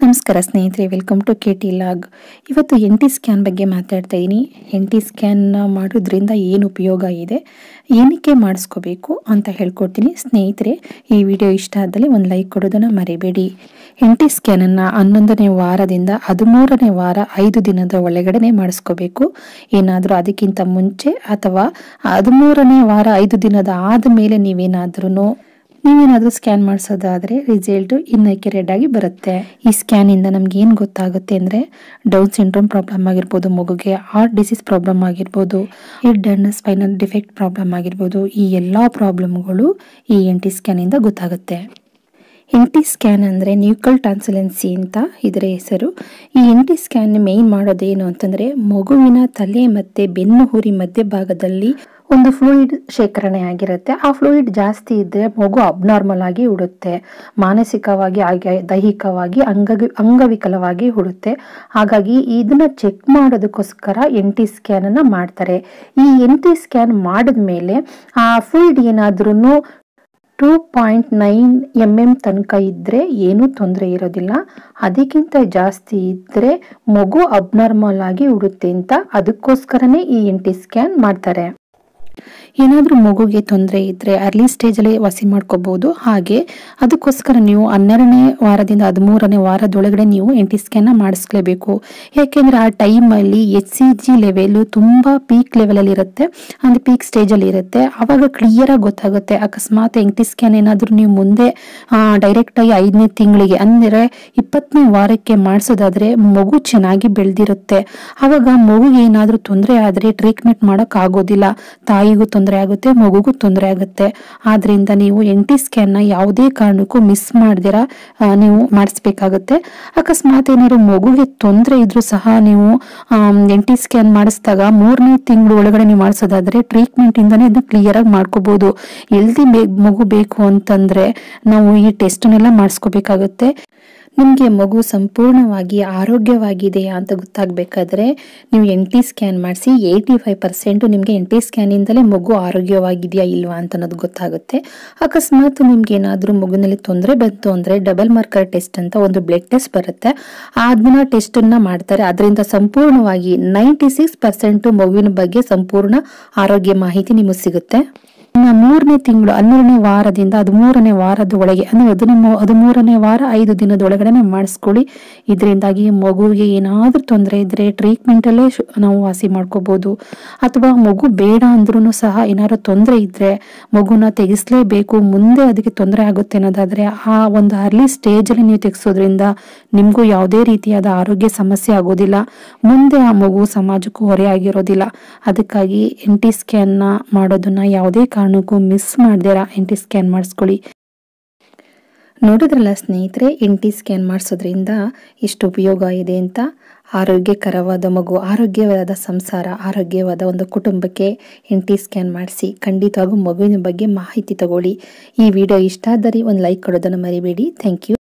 ನಮಸ್ಕಾರ ಸ್ನೇಹಿತರೆ welcome to K T log ಇವತ್ತು ಎನ್ ಟಿ ಸ್ಕ್ಯಾನ್ ಬಗ್ಗೆ ಮಾತಾಡ್ತಾ ಇದ್ದೀನಿ ಎನ್ ಟಿ ಸ್ಕ್ಯಾನ್ ಮಾಡೋದ್ರಿಂದ ಏನು ಉಪಯೋಗ ಇದೆ ಏನಕ್ಕೆ ಮಾಡಿಸ್ಕೋಬೇಕು ಅಂತ ಹೇಳ್ಕೊಡ್ತೀನಿ ಸ್ನೇಹಿತರೆ ಈ ವಿಡಿಯೋ ಇಷ್ಟ ಆದಲ್ಲಿ ಒಂದು ಲೈಕ್ ಕೊಡೋದನ್ನು ಮರಿಬೇಡಿ ಎನ್ ಟಿ ಸ್ಕ್ಯಾನನ್ನು ಹನ್ನೊಂದನೇ ವಾರದಿಂದ ಹದಿಮೂರನೇ ವಾರ ಐದು ದಿನದ ಒಳಗಡೆ ಮಾಡಿಸ್ಕೋಬೇಕು ಏನಾದರೂ ಅದಕ್ಕಿಂತ ಮುಂಚೆ ಅಥವಾ ಹದಿಮೂರನೇ ವಾರ ಐದು ದಿನದ ಆದಮೇಲೆ ನೀವೇನಾದ್ರೂ ನೀವೇನಾದರೂ ಸ್ಕ್ಯಾನ್ ಮಾಡಿಸೋದಾದ್ರೆ ರಿಸಲ್ಟ್ ಇನ್ಅಕ್ಯುರೇಟ್ ಆಗಿ ಬರುತ್ತೆ ಈ ಸ್ಕ್ಯಾನ್ ಇಂದ ನಮ್ಗೆ ಏನು ಗೊತ್ತಾಗುತ್ತೆ ಅಂದ್ರೆ ಡೌನ್ ಸಿಂಡ್ರೋಮ್ ಪ್ರಾಬ್ಲಮ್ ಆಗಿರ್ಬೋದು ಮಗುಗೆ ಹಾರ್ಟ್ ಡಿಸೀಸ್ ಪ್ರಾಬ್ಲಮ್ ಆಗಿರ್ಬೋದು head and spinal defect problem ಆಗಿರ್ಬೋದು ಈ ಎಲ್ಲ ಪ್ರಾಬ್ಲಮ್ಗಳು ಈ ಎನ್ ಟಿ ಸ್ಕ್ಯಾನ್ ಇಂದ ಗೊತ್ತಾಗುತ್ತೆ ಎನ್ ಟಿ ಸ್ಕ್ಯಾನ್ ಅಂದರೆ ನ್ಯೂಕಲ್ ಟ್ರಾನ್ಸಲೆನ್ಸಿ ಅಂತ ಇದರ ಹೆಸರು ಈ ಎನ್ ಟಿ ಸ್ಕ್ಯಾನ್ ಮೇನ್ ಮಾಡೋದೇನು ಅಂತಂದರೆ ಮಗುವಿನ ತಲೆ ಮತ್ತು ಬೆನ್ನು ಹುರಿ ಮಧ್ಯಭಾಗದಲ್ಲಿ ಒಂದು ಫ್ಲೂಯಿಡ್ ಶೇಖರಣೆ ಆಗಿರುತ್ತೆ ಆ ಫ್ಲೂಯಿಡ್ ಜಾಸ್ತಿ ಇದ್ದರೆ ಮಗು ಅಬ್ನಾರ್ಮಲ್ ಆಗಿ ಉಡುತ್ತೆ ಮಾನಸಿಕವಾಗಿ ಹಾಗೆ ದೈಹಿಕವಾಗಿ ಅಂಗ ಅಂಗವಿಕಲವಾಗಿ ಉಡುತ್ತೆ ಹಾಗಾಗಿ ಇದನ್ನ ಚೆಕ್ ಮಾಡೋದಕ್ಕೋಸ್ಕರ ಎನ್ ಟಿ ಸ್ಕ್ಯಾನ್ ಅನ್ನ ಮಾಡ್ತಾರೆ ಈ ಎನ್ ಟಿ ಸ್ಕ್ಯಾನ್ ಮಾಡಿದ್ಮೇಲೆ ಆ ಫ್ಲೂಯಿಡ್ ಏನಾದ್ರೂ two point nine M M ತನಕ ಇದ್ದರೆ ಏನೂ ತೊಂದರೆ ಇರೋದಿಲ್ಲ ಅದಕ್ಕಿಂತ ಜಾಸ್ತಿ ಇದ್ದರೆ ಮಗು ಅಬ್ನಾರ್ಮಲ್ ಆಗಿ ಉಡುತ್ತೆ ಅಂತ ಅದಕ್ಕೋಸ್ಕರನೇ ಈ ಎನ್ ಟಿ ಸ್ಕ್ಯಾನ್ ಮಾಡ್ತಾರೆ ಏನಾದರೂ ಮಗುಗೆ ತೊಂದರೆ ಇದ್ದರೆ ಅರ್ಲಿ ಸ್ಟೇಜಲ್ಲಿ ವಾಸಿ ಮಾಡ್ಕೋಬಹುದು ಹಾಗೆ ಅದಕ್ಕೋಸ್ಕರ ನೀವು ಹನ್ನೆರಡನೇ ವಾರದಿಂದ ಹದಿಮೂರನೇ ವಾರದೊಳಗಡೆ ನೀವು ಎನ್ ಟಿ ಸ್ಕ್ಯಾನ್ನ ಮಾಡಿಸ್ಲೇಬೇಕು ಯಾಕೆಂದರೆ ಆ ಟೈಮಲ್ಲಿ ಎಚ್ ಸಿ ಜಿ ಲೆವೆಲು ತುಂಬ ಪೀಕ್ ಲೆವೆಲಲ್ಲಿ ಇರುತ್ತೆ ಅಂದರೆ ಪೀಕ್ ಸ್ಟೇಜಲ್ಲಿ ಇರುತ್ತೆ ಆವಾಗ ಕ್ಲಿಯರಾಗಿ ಗೊತ್ತಾಗುತ್ತೆ ಅಕಸ್ಮಾತ್ ಎನ್ ಟಿ ಸ್ಕ್ಯಾನ್ ಏನಾದರೂ ನೀವು ಮುಂದೆ ಡೈರೆಕ್ಟಾಗಿ ಐದನೇ ತಿಂಗಳಿಗೆ ಅಂದರೆ ಇಪ್ಪತ್ತನೇ ವಾರಕ್ಕೆ ಮಾಡಿಸೋದಾದ್ರೆ ಮಗು ಚೆನ್ನಾಗಿ ಬೆಳೆದಿರುತ್ತೆ ಆವಾಗ ಮಗುಗೆ ಏನಾದರೂ ತೊಂದರೆ ಆದರೆ ಟ್ರೀಟ್ಮೆಂಟ್ ಮಾಡೋಕ್ಕಾಗೋದಿಲ್ಲ ತಾಯಿಗೂ ತೊಂದರೆ ಆಗುತ್ತೆ ಮಗುಗೂ ತೊಂದರೆ ಆಗುತ್ತೆ ಆದ್ರಿಂದ ನೀವು ಎನ್ ಟಿ ಸ್ಕ್ಯಾನ್ನ ಯಾವುದೇ ಕಾರಣಕ್ಕೂ ಮಿಸ್ ಮಾಡ್ದಿರ ಆ, ನೀವು ಮಾಡಿಸ್ಬೇಕಾಗುತ್ತೆ ಅಕಸ್ಮಾತ್ ಏನಾದ್ರು ಮಗುಗೆ ತೊಂದರೆ ಇದ್ರೂ ಸಹ ನೀವು ಎನ್ ಟಿ ಸ್ಕ್ಯಾನ್ ಮಾಡಿಸಿದಾಗ ಮೂರನೇ ತಿಂಗಳು ಒಳಗಡೆ ನೀವು ಮಾಡಿಸೋದಾದ್ರೆ ಟ್ರೀಟ್ಮೆಂಟ್ ಇಂದಾನೆ ಇದನ್ನ ಕ್ಲಿಯರ್ ಆಗಿ ಮಾಡ್ಕೋಬಹುದು ಎಲ್ದಿ ಮಗು ಬೇಕು ಅಂತಂದ್ರೆ ನಾವು ಈ ಟೆಸ್ಟ್ನೆಲ್ಲ ಮಾಡಿಸ್ಕೋಬೇಕಾಗುತ್ತೆ ನಿಮಗೆ ಮಗು ಸಂಪೂರ್ಣವಾಗಿ ಆರೋಗ್ಯವಾಗಿದೆಯಾ ಅಂತ ಗೊತ್ತಾಗಬೇಕಾದ್ರೆ ನೀವು ಎನ್ ಟಿ ಸ್ಕ್ಯಾನ್ ಮಾಡಿಸಿ ಏಯ್ಟಿ ಫೈವ್ ಪರ್ಸೆಂಟು ನಿಮಗೆ ಎನ್ ಟಿ ಸ್ಕ್ಯಾನಿಂದಲೇ ಮಗು ಆರೋಗ್ಯವಾಗಿದೆಯಾ ಇಲ್ವಾ ಅಂತ ಅನ್ನೋದು ಗೊತ್ತಾಗುತ್ತೆ ಅಕಸ್ಮಾತ್ ನಿಮ್ಗೆ ಏನಾದರೂ ಮಗುನಲ್ಲಿ ತೊಂದರೆ ಬಂತು ಅಂದರೆ ಡಬಲ್ ಮಾರ್ಕರ್ ಟೆಸ್ಟ್ ಅಂತ ಒಂದು ಬ್ಲಡ್ ಟೆಸ್ಟ್ ಬರುತ್ತೆ ಅದನ್ನ ಟೆಸ್ಟನ್ನು ಮಾಡ್ತಾರೆ ಅದರಿಂದ ಸಂಪೂರ್ಣವಾಗಿ ನೈಂಟಿ ಸಿಕ್ಸ್ ಪರ್ಸೆಂಟು ಮಗುವಿನ ಬಗ್ಗೆ ಸಂಪೂರ್ಣ ಆರೋಗ್ಯ ಮಾಹಿತಿ ನಿಮಗೆ ಸಿಗುತ್ತೆ ಇನ್ನು ಮೂರನೇ ತಿಂಗಳು ಹನ್ನೆರಡನೇ ವಾರದಿಂದ ಹದಿಮೂರನೇ ವಾರದ ಒಳಗೆ ಅಂದ್ರೆ ಹದಿನ ಹದಿಮೂರನೇ ವಾರ ಐದು ದಿನದ ಒಳಗಡೆ ಮಾಡಿಸ್ಕೊಳ್ಳಿ ಇದರಿಂದಾಗಿ ಮಗುವಿಗೆ ಏನಾದರೂ ತೊಂದರೆ ಇದ್ರೆ ಟ್ರೀಟ್ಮೆಂಟ್ ಅಲ್ಲೇ ಶು- ನಾವು ವಾಸಿ ಮಾಡ್ಕೋಬಹುದು ಅಥವಾ ಮಗು ಬೇಡ ಅಂದ್ರೂ ಸಹ ಏನಾದ್ರು ತೊಂದರೆ ಇದ್ರೆ ಮಗುನ ತೆಗಿಸ್ಲೇಬೇಕು ಮುಂದೆ ಅದಕ್ಕೆ ತೊಂದರೆ ಆಗುತ್ತೆ ಅನ್ನೋದಾದ್ರೆ ಆ ಒಂದು ಅರ್ಲಿ ಸ್ಟೇಜ್ ಅಲ್ಲಿ ನೀವು ತೆಗೆಸೋದ್ರಿಂದ ನಿಮಗೂ ಯಾವುದೇ ರೀತಿಯಾದ ಆರೋಗ್ಯ ಸಮಸ್ಯೆ ಆಗೋದಿಲ್ಲ ಮುಂದೆ ಆ ಮಗು ಸಮಾಜಕ್ಕೂ ಹೊರೆ ಆಗಿರೋದಿಲ್ಲ ಅದಕ್ಕಾಗಿ ಎನ್ ಟಿ ಸ್ಕ್ಯಾನ್ ಮಾಡೋದನ್ನ ಯಾವುದೇ ಕಾರಣಕ್ಕೂ ಮಿಸ್ ಮಾಡ್ದಿರ ಎನ್ ಟಿ ಸ್ಕ್ಯಾನ್ ಮಾಡಿಸ್ಕೊಳ್ಳಿ ನೋಡಿದ್ರಲ್ಲ ಸ್ನೇಹಿತರೆ ಎನ್ ಟಿ ಸ್ಕ್ಯಾನ್ ಮಾಡಿಸೋದ್ರಿಂದ ಎಷ್ಟು ಉಪಯೋಗ ಇದೆ ಅಂತ ಆರೋಗ್ಯಕರವಾದ ಮಗು ಆರೋಗ್ಯವಾದ ಸಂಸಾರ ಆರೋಗ್ಯವಾದ ಒಂದು ಕುಟುಂಬಕ್ಕೆ ಎನ್ ಟಿ ಸ್ಕ್ಯಾನ್ ಮಾಡಿಸಿ ಖಂಡಿತವಾಗೂ ಮಗುವಿನ ಬಗ್ಗೆ ಮಾಹಿತಿ ತಗೊಳ್ಳಿ ಈ ವಿಡಿಯೋ ಇಷ್ಟ ಆದರೆ ಒಂದು ಲೈಕ್ ಕೊಡೋದನ್ನು ಮರಿಬೇಡಿ ಥ್ಯಾಂಕ್ ಯು